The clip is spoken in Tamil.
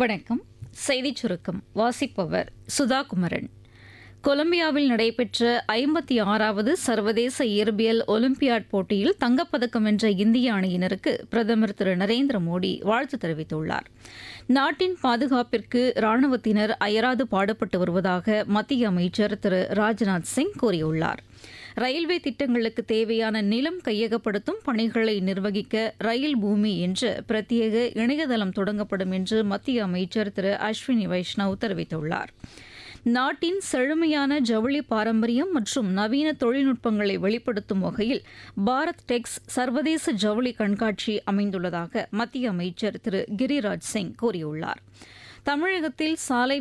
வணக்கம் செய்திச் சுருக்கம் வாசிப்பவர் சுதா குமரன் கொலம்பியாவில் நடைபெற்ற ஐம்பத்தி ஆறாவது சர்வதேச இயற்பியல் ஒலிம்பியாட் போட்டியில் தங்கப்பதக்கம் வென்ற இந்திய அணியினருக்கு பிரதமர் திரு நரேந்திர மோடி வாழ்த்து தெரிவித்துள்ளார் நாட்டின் பாதுகாப்பிற்கு ராணுவத்தினர் அயராது பாடுபட்டு வருவதாக மத்திய அமைச்சர் திரு ராஜ்நாத் சிங் கூறியுள்ளார் ரயில்வே திட்டங்களுக்கு தேவையான நிலம் கையகப்படுத்தும் பணிகளை நிர்வகிக்க ரயில் பூமி என்ற பிரத்யேக இணையதளம் தொடங்கப்படும் என்று மத்திய அமைச்சர் திரு அஸ்வினி வைஷ்ணவ் தெரிவித்துள்ளார் நாட்டின் செழுமையான ஜவுளி பாரம்பரியம் மற்றும் நவீன தொழில்நுட்பங்களை வெளிப்படுத்தும் வகையில் பாரத் டெக்ஸ் சர்வதேச ஜவுளி கண்காட்சி அமைந்துள்ளதாக மத்திய அமைச்சர் திரு கிரிராஜ் சிங் கூறியுள்ளார் தமிழகத்தில் சாலை